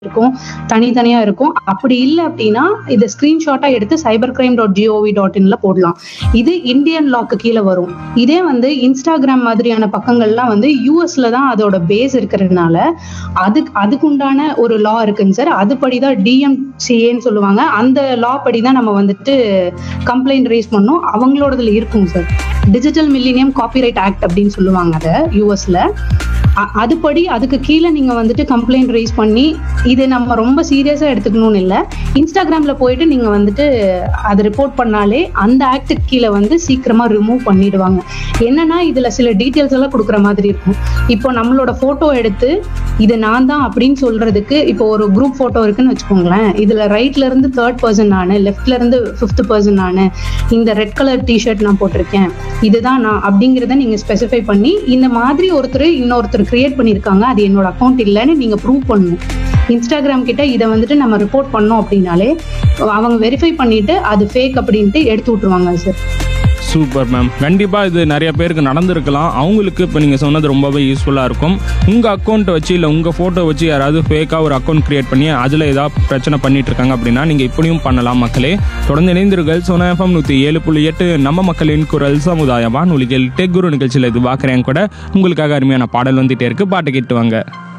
இருக்கும் தனித்தனியா இருக்கும் அப்படி இல்லை அப்படின்னா இதை ஸ்கிரீன்ஷாட்டா எடுத்து cyber crime dot gov dot இன்ல போடலாம் இது இந்தியன் லாக்கு கீழே வரும் இதே வந்து இன்ஸ்டாகிராம் மாதிரியான பக்கங்கள்லாம் வந்து யூஎஸ்ல தான் அதோட பேஸ் இருக்கிறதுனால அதுக்கு அதுக்குண்டான ஒரு லா இருக்குங்க சார் அதுபடி தான் டிஎம்சிஏன்னு சொல்லுவாங்க அந்த லா படி தான் நம்ம வந்துட்டு கம்ப்ளைண்ட் ரைஸ் பண்ணோம் அவங்களோடதுல இருக்கும் sir digital millennium copyright act அப்படின்னு சொல்லுவாங்க அதை யூஎஸ்ல அதுபடி அதுக்கு கீழே நீங்க வந்துட்டு கம்ப்ளைண்ட் ரைஸ் பண்ணி இது நம்ம ரொம்ப சீரியஸா எடுத்துக்கணும்னு இல்லை இன்ஸ்டாகிராம்ல போயிட்டு நீங்க வந்துட்டு அதை ரிப்போர்ட் பண்ணாலே அந்த ஆக்டுக்கு கீழே வந்து சீக்கிரமா ரிமூவ் பண்ணிடுவாங்க என்னன்னா இதுல சில டீட்டெயில்ஸ் எல்லாம் கொடுக்குற மாதிரி இருக்கும் இப்போ நம்மளோட போட்டோ எடுத்து இது நான் தான் அப்படின்னு சொல்றதுக்கு இப்போ ஒரு குரூப் போட்டோ இருக்குன்னு வச்சுக்கோங்களேன் இதுல ரைட்ல இருந்து தேர்ட் பர்சன் நானு லெஃப்ட்ல இருந்து ஃபிஃப்த் பர்சன் நானு இந்த ரெட் கலர் டிஷர்ட் நான் போட்டிருக்கேன் இதுதான் நான் அப்படிங்கிறத நீங்க ஸ்பெசிஃபை பண்ணி இந்த மாதிரி ஒருத்தர் இன்னொருத்தர் கிரியேட் பண்ணியிருக்காங்க அது என்னோட அக்கௌண்ட் இல்லைன்னு நீங்க ப்ரூவ் பண்ணணும் இன்ஸ்டாகிராம் கிட்ட இதை வந்துட்டு நம்ம ரிப்போர்ட் பண்ணோம் அப்படின்னாலே அவங்க வெரிஃபை பண்ணிட்டு அது ஃபேக் அப்படின்ட்டு எடுத்து விட்டுருவாங்க சார் சூப்பர் மேம் கண்டிப்பாக இது நிறைய பேருக்கு நடந்திருக்கலாம் அவங்களுக்கு இப்போ நீங்கள் சொன்னது ரொம்பவே யூஸ்ஃபுல்லாக இருக்கும் உங்கள் அக்கௌண்ட்டை வச்சு இல்லை உங்கள் ஃபோட்டோ வச்சு யாராவது ஃபேக்காக ஒரு அக்கௌண்ட் கிரியேட் பண்ணி அதில் ஏதாவது பிரச்சனை பண்ணிட்டு இருக்காங்க அப்படின்னா நீங்கள் இப்படியும் பண்ணலாம் மக்களே தொடர்ந்து இணைந்தீர்கள் சோனா எஃப்எம் நூற்றி ஏழு புள்ளி எட்டு நம்ம மக்களின் குரல் சமுதாய வானொலிகள் டெக் குரு நிகழ்ச்சியில் இது பார்க்குறேன் கூட உங்களுக்காக அருமையான பாடல் வந்துட்டே இருக்கு பாட்டு கேட்டு வாங்க